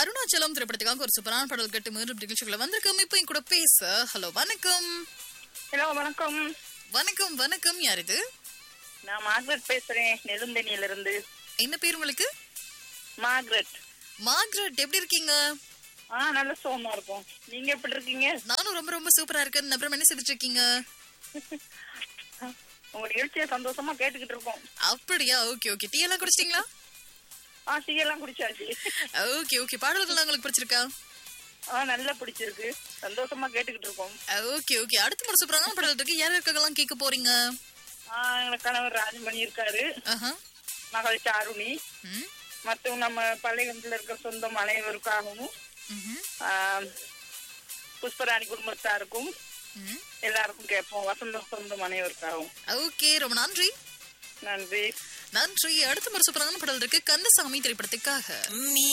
அருணாச்சலம் திரைப்படத்துக்காக ஒரு சூப்பரான பாடல் கட்டு மீண்டும் நிகழ்ச்சிகளை வந்திருக்கோம் இப்போ என் கூட பேச ஹலோ வணக்கம் ஹலோ வணக்கம் வணக்கம் வணக்கம் யார் இது நான் மார்க்ரெட் பேசுறேன் நெலுந்தனியில இருந்து என்ன பேர் உங்களுக்கு மார்க்ரெட் மார்க்ரெட் எப்படி இருக்கீங்க ஆ நல்ல சோமா இருக்கும் நீங்க எப்படி இருக்கீங்க நானும் ரொம்ப ரொம்ப சூப்பரா இருக்கேன் அப்புறம் என்ன செய்துட்டு இருக்கீங்க உங்க நிகழ்ச்சியை சந்தோஷமா கேட்டுக்கிட்டு இருக்கோம் அப்படியா ஓகே ஓகே டீ எல்லாம் குடிச்சிட்டீங்களா ஆ டீ எல்லாம் குடிச்சாச்சு ஓகே ஓகே பாடல்கள் உங்களுக்கு பிடிச்சிருக்கா ஆ நல்லா பிடிச்சிருக்கு சந்தோஷமா கேட்டுக்கிட்டு இருக்கோம் ஓகே ஓகே அடுத்த முறை சூப்பரான பாடல் இருக்கு யார் இருக்கலாம் கேட்க போறீங்க ஆ எங்க கணவர் ராஜமணி இருக்காரு ஆஹா மகள் சாருணி ம் மற்றும் நம்ம பள்ளிகத்தில் இருக்கிற சொந்தம் அனைவருக்காகவும் ம்ஹும். ஆ, புஷ்பராணி குடும்பத்தாருக்கும் ம் எல்லாருக்கும் கேட்போம் வசந்தம் சொந்தம் அனைவருக்காகவும் ஓகே ரொம்ப நன்றி நன்றி நன்றி அடுத்த முறை சூப்பரான பாடல் இருக்கு கந்தசாமி திரைப்படத்துக்காக நீ